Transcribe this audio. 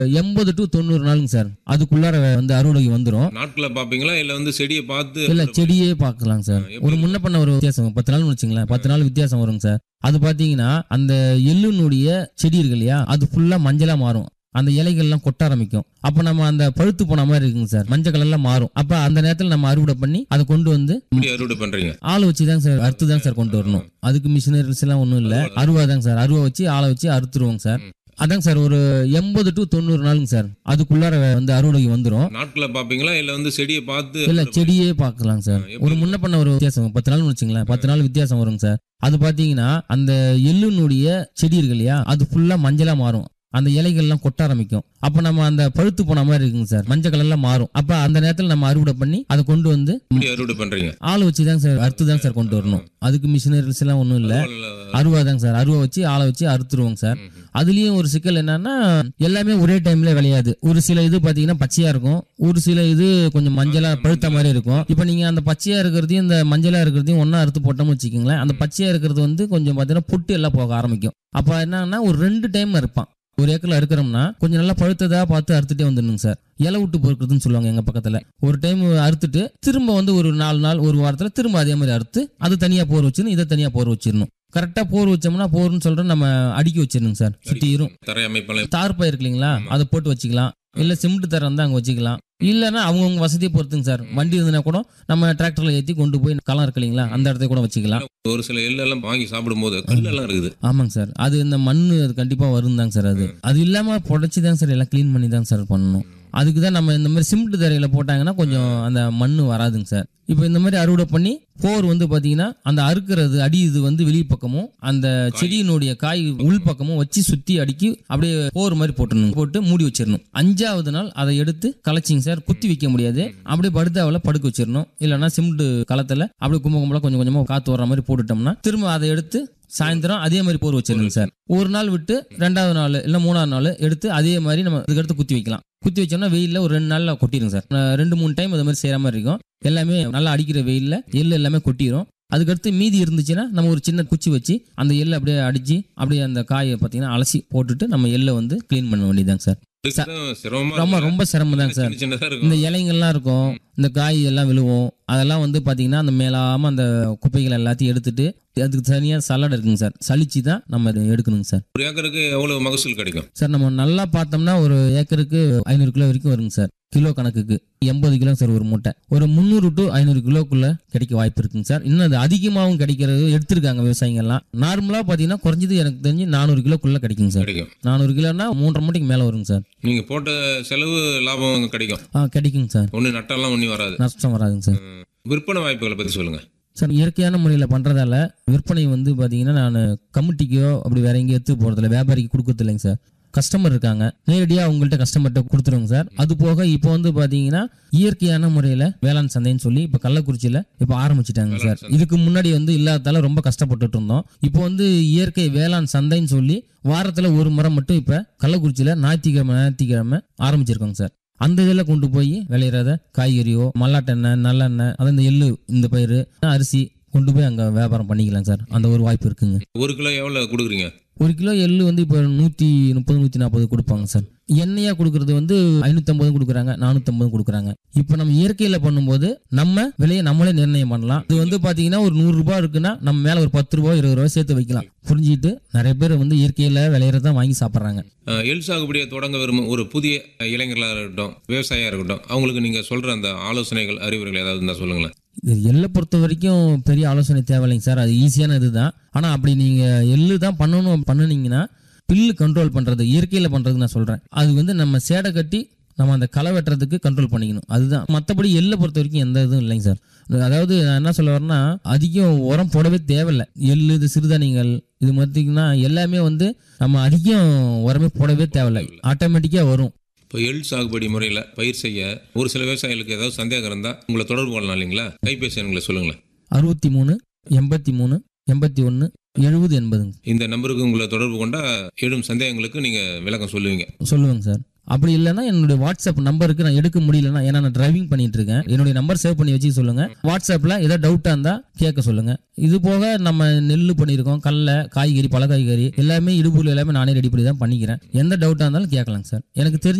எண்பது டு தொண்ணூறு நாளுங்க சார் அதுக்குள்ளார வந்து அறுவடைக்கு வந்துடும் நாட்களை பார்ப்பீங்களா இல்லை வந்து செடியை பார்த்து இல்ல செடியே பார்க்கலாம் சார் ஒரு முன்ன பண்ண ஒரு வித்தியாசம் பத்து நாள் வச்சுங்களேன் பத்து நாள் வித்தியாசம் வருங்க சார் அது பாத்தீங்கன்னா அந்த எள்ளுனுடைய செடி இருக்கு இல்லையா அது ஃபுல்லா மஞ்சளா மாறும் அந்த இலைகள்லாம் கொட்ட ஆரம்பிக்கும் அப்ப நம்ம அந்த பழுத்து போன மாதிரி இருக்குங்க சார் மஞ்சள் கலர்லாம் மாறும் அப்ப அந்த நேரத்துல நம்ம அறுவடை பண்ணி அதை கொண்டு வந்து எப்படி அறுவடை பண்றீங்க ஆளை வச்சு தான் சார் அறுத்து தான் சார் கொண்டு வரணும் அதுக்கு மிஷினரிஸ் எல்லாம் ஒன்றும் இல்லை அருவா தாங்க சார் அருவா வச்சு ஆளை வச்சு அறுத்துருவோங்க சார் அதாங்க சார் ஒரு எண்பது டு தொண்ணூறு நாளுங்க சார் அதுக்குள்ளார வந்து அறுவடைக்கு வந்துடும் நாட்களை பார்ப்பீங்களா இல்லை வந்து செடியை பார்த்து இல்ல செடியே பார்க்கலாம் சார் ஒரு முன்ன பண்ண ஒரு வித்தியாசம் பத்து நாள் வச்சுங்களேன் பத்து நாள் வித்தியாசம் வருங்க சார் அது பாத்தீங்கன்னா அந்த எள்ளுனுடைய செடி இருக்கு இல்லையா அது ஃபுல்லா மஞ்சளா மாறும் அந்த இலைகள்லாம் கொட்ட ஆரம்பிக்கும் அப்ப நம்ம அந்த பழுத்து போன மாதிரி இருக்குங்க சார் மஞ்சள் கலர்லாம் மாறும் அப்ப அந்த நேரத்துல நம்ம அறுவடை பண்ணி அதை கொண்டு வந்து எப்படி அறுவடை பண்றீங்க ஆளை வச்சு தான் சார் அறுத்து தான் சார் கொண்டு வரணும் அதுக்கு மிஷினரிஸ் எல்லாம் ஒன்றும் இல்லை இல்ல, அருவா தாங்க சார் அருவா வச்சு ஆளை வச்சு அறுத்துருவோங்க சார் அதுலயும் ஒரு சிக்கல் என்னன்னா எல்லாமே ஒரே டைம்ல விளையாது ஒரு சில இது பாத்தீங்கன்னா பச்சையா இருக்கும் ஒரு சில இது கொஞ்சம் மஞ்சளா பழுத்த மாதிரி இருக்கும் இப்போ நீங்க அந்த பச்சையா இருக்கிறதையும் இந்த மஞ்சளா இருக்கிறதையும் ஒண்ணா அறுத்து போட்டோம்னு வச்சுக்கோங்களேன் அந்த பச்சையா இருக்கிறது வந்து கொஞ்சம் பாத்தீங்கன்னா புட்டு எல்லாம் போக ஆரம்பிக்கும் அப்ப என்னன்னா ஒரு ரெண்டு டைம் இருப்பான் ஒரு ஏக்கர்ல அறுக்கிறோம்னா கொஞ்சம் நல்லா பழுத்ததா பார்த்து அறுத்துட்டே வந்துடணுங்க சார் இலை விட்டு பொறுக்கிறதுன்னு சொல்லுவாங்க எங்க பக்கத்துல ஒரு டைம் அறுத்துட்டு திரும்ப வந்து ஒரு நாலு நாள் ஒரு வாரத்துல திரும்ப அதே மாதிரி அறுத்து அது தனியா போர் வச்சிடணும் இதை தனியா போர் வச்சிடணும் கரெக்டா போர் வச்சோம்னா போர்னு சொல்றோம் நம்ம அடுக்கி வச்சிடணுங்க சார் சுத்திரும் தரை அமைப்பெல்லாம் தார் பயிர் இருக்கு இல்லைங்களா அதை போட்டு வச்சுக்கலாம் இல்ல சிமெண்ட் தரம் தான் அங்க வச்சுக்கலாம் இல்லைன்னா அவங்கவுங்க வசதியை பொறுத்துங்க சார் வண்டி இருந்ததுன்னா கூட நம்ம டிராக்டர்ல ஏத்தி கொண்டு போய் களம் இருக்கு இல்லைங்களா அந்த இடத்துல கூட வச்சுக்கலாம் ஒரு சில எள்ளெல்லாம் வாங்கி சாப்பிடும்போது கல்லெல்லாம் இருக்குது ஆமாங்க சார் அது இந்த மண் அது கண்டிப்பா வரும் தாங்க சார் அது அது இல்லாம புடைச்சி தான் சார் எல்லாம் க்ளீன் பண்ணி தான் சார் பண்ணணும் அதுக்கு தான் நம்ம இந்த மாதிரி சிமெண்ட் தரையில போட்டாங்கன்னா கொஞ்சம் அந்த மண் வராதுங்க சார் இப்போ இந்த மாதிரி அறுவடை பண்ணி போர் வந்து பாத்தீங்கன்னா அந்த அறுக்கிறது அடி இது வந்து வெளி பக்கமும் அந்த செடியினுடைய காய் உள் பக்கமும் வச்சு சுத்தி அடுக்கி அப்படியே போர் மாதிரி போட்டுடணும் போட்டு மூடி வச்சிடணும் அஞ்சாவது நாள் அதை எடுத்து கலைச்சிங்க சார் குத்தி வைக்க முடியாது அப்படியே படுத்தாவில் படுக்க வச்சிடணும் இல்லைன்னா சிமெண்ட் களத்துல அப்படியே கும்ப கும்பலா கொஞ்சம் கொஞ்சமா காத்து வர்ற மாதிரி போட்டுட்டோம்னா திரும்ப அதை எடுத்து சாயந்தரம் அதே மாதிரி போர் வச்சிருங்க சார் ஒரு நாள் விட்டு ரெண்டாவது நாள் இல்ல மூணாவது நாள் எடுத்து அதே மாதிரி நம்ம இதுக்கடுத்து குத்தி வைக்கலாம் குத்தி வச்சோம்னா வெயில்ல ஒரு ரெண்டு நாள்ல கொட்டிடும் சார் நான் ரெண்டு மூணு டைம் அது மாதிரி செய்யற மாதிரி இருக்கும் எல்லாமே நல்லா அடிக்கிற வெயில்ல எள்ளு எல்லாமே கொட்டிடும் அதுக்கடுத்து மீதி இருந்துச்சுன்னா நம்ம ஒரு சின்ன குச்சி வச்சு அந்த எள்ளை அப்படியே அடிச்சு அப்படியே அந்த காயை பார்த்தீங்கன்னா அலசி போட்டுட்டு நம்ம எள்ளை வந்து க்ளீன் பண்ண வேண்டியதாங்க சார் இதுக்குதான் சிரமமா ரொம்ப இருக்கு. ரொம்ப சிரமம் தாங்க சார் சின்ன சின்னதா இந்த இருக்கும் இலைங்கள்லாம் இருக்கும் இந்த காய் எல்லாம் விழுவும் அதெல்லாம் வந்து பாத்தீங்கன்னா அந்த மேலாம அந்த குப்பைகள் எல்லாத்தையும் எடுத்துட்டு அதுக்கு தனியா சலாட் இருக்குங்க சார் சலிச்சு தான் நம்ம இதை எடுக்கணுங்க சார் ஒரு ஏக்கருக்கு எவ்வளவு மகசூல் கிடைக்கும் சார் நம்ம நல்லா பார்த்தோம்னா ஒரு ஏக்கருக்கு ஐநூறு கிலோ வரைக்கும் வருங்க சார் கிலோ கணக்குக்கு எண்பது கிலோ சார் ஒரு மூட்டை ஒரு முந்நூறு டு ஐநூறு கிலோக்குள்ள கிடைக்க வாய்ப்பு இருக்குங்க சார் இன்னும் அது அதிகமாகவும் கிடைக்கிறது எடுத்திருக்காங்க விவசாயிங்கெல்லாம் நார்மலாக பார்த்தீங்கன்னா குறைஞ்சது எனக்கு தெரிஞ்சு நானூறு கிலோக்குள்ள கிடைக்குங்க சார் கிடைக்கும் நானூறு கிலோனா மூன்றரை மூட்டைக்கு மேலே வருங்க சார் நீங்க போட்ட செலவு லாபம் கிடைக்கும் ஆ கிடைக்குங்க சார் ஒண்ணு நட்டெல்லாம் ஒண்ணு வராது நஷ்டம் வராதுங்க சார் ம். விற்பனை வாய்ப்புகளை பத்தி சொல்லுங்க சார் இயற்கையான முறையில் பண்ணுறதால விற்பனை வந்து பார்த்தீங்கன்னா நான் கமிட்டிக்கோ அப்படி வேற எங்கேயும் எடுத்து போகிறதில்ல வியாபாரிக்கு கொடுக்கறது இல்லைங்க சார் கஸ்டமர் இருக்காங்க நேரடியாக அவங்கள்ட்ட கஸ்டமர்கிட்ட கொடுத்துருவோங்க சார் அது போக இப்போ வந்து பார்த்தீங்கன்னா இயற்கையான முறையில் வேளாண் சந்தைன்னு சொல்லி இப்போ கள்ளக்குறிச்சியில் இப்போ ஆரம்பிச்சிட்டாங்க சார் இதுக்கு முன்னாடி வந்து இல்லாததால ரொம்ப கஷ்டப்பட்டுட்டு இருந்தோம் இப்போ வந்து இயற்கை வேளாண் சந்தைன்னு சொல்லி வாரத்தில் ஒரு முறை மட்டும் இப்போ கள்ளக்குறிச்சியில் ஞாயிற்றுக்கிழமை ஞாயிற்றுக்கிழமை ஆரம்பிச்சிருக்கோங்க சார் அந்த இதில் கொண்டு போய் விளையிறத காய்கறியோ மல்லாட்டெண்ணெய் நல்லெண்ணெய் அதான் இந்த எள்ளு இந்த பயிர் அரிசி கொண்டு போய் அங்கே வியாபாரம் பண்ணிக்கலாம் சார் அந்த ஒரு வாய்ப்பு இருக்குங்க ஒரு கிலோ எவ்வளவு கொடுக்குறீங்க ஒரு கிலோ எள்ளு வந்து இப்போ நூற்றி முப்பது நூற்றி நாற்பது கொடுப்பாங்க சார் எண்ணெயாக கொடுக்கறது வந்து ஐநூற்றம்பதும் கொடுக்குறாங்க நானூற்றம்பதும் கொடுக்குறாங்க இப்போ நம்ம இயற்கையில் பண்ணும்போது நம்ம விலையை நம்மளே நிர்ணயம் பண்ணலாம் இது வந்து பார்த்தீங்கன்னா ஒரு நூறு ரூபாய் இருக்குன்னா நம்ம மேலே ஒரு பத்து ரூபாய் இருபது ரூபாய் சேர்த்து வைக்கலாம் புரிஞ்சுக்கிட்டு நிறைய பேர் வந்து இயற்கையில் விளையிறதான் வாங்கி சாப்பிட்றாங்க அஹ், எள் சாகுபடியை தொடங்க விரும்பும் ஒரு புதிய இளைஞர்களாக இருக்கட்டும் விவசாயியா இருக்கட்டும் அவங்களுக்கு நீங்க சொல்ற அந்த ஆலோசனைகள் அறிவுரைகள் ஏதாவது இருந்தா சொல்லுங்களேன் இது எள்ளை பொறுத்த வரைக்கும் பெரிய ஆலோசனை தேவையில்லைங்க சார் அது ஈஸியான இதுதான் ஆனால் அப்படி நீங்கள் எள்ளு தான் பண்ணணும் பண்ணுனீங்கன்னா பில்லு கண்ட்ரோல் பண்ணுறது இயற்கையில் பண்ணுறது நான் சொல்கிறேன் அது வந்து நம்ம சேடை கட்டி நம்ம அந்த களை வெட்டுறதுக்கு கண்ட்ரோல் பண்ணிக்கணும் அதுதான் மற்றபடி எள்ளை பொறுத்த வரைக்கும் எந்த இதுவும் இல்லைங்க சார் அதாவது நான் என்ன சொல்ல வரேன்னா அதிகம் உரம் போடவே தேவையில்லை எள்ளு இது சிறுதானியங்கள் இது பார்த்தீங்கன்னா எல்லாமே வந்து நம்ம அதிகம் உரமே போடவே தேவையில்லை ஆட்டோமேட்டிக்காக வரும் இப்போ எள் சாகுபடி முறையில் பயிர் செய்ய ஒரு சில விவசாயிகளுக்கு ஏதாவது சந்தேகம் இருந்தால் உங்களை தொடர்பு கொள்ளலாம் இல்லைங்களா கைபேசி எண்களை சொல்லுங்களேன் அறுபத்தி மூணு எண்பத்தி மூணு எண்பத்தி ஒன்று எழுபது எண்பதுங்க இந்த நம்பருக்கு உங்களை தொடர்பு கொண்டா எழும் சந்தேகங்களுக்கு நீங்கள் விளக்கம் சொல்லுவீங்க சொல்லுவேங்க சார் அப்படி இல்லைன்னா என்னுடைய வாட்ஸ்அப் நம்பருக்கு நான் எடுக்க முடியலன்னா ஏன்னா நான் டிரைவிங் பண்ணிட்டு இருக்கேன் என்னுடைய நம்பர் சேவ் பண்ணி வச்சு சொல்லுங்க வாட்ஸ்அப்ல ஏதாவது டவுட்டா இருந்தா கேட்க சொல்லுங்க இது போக நம்ம நெல் பண்ணியிருக்கோம் கடலை காய்கறி பழ காய்கறி எல்லாமே இடுபொருள் எல்லாமே நானே ரெடி பண்ணி தான் பண்ணிக்கிறேன் எந்த டவுட்டா இருந்தாலும் கேட்கலாங்க சார் எனக்கு தெரிஞ்ச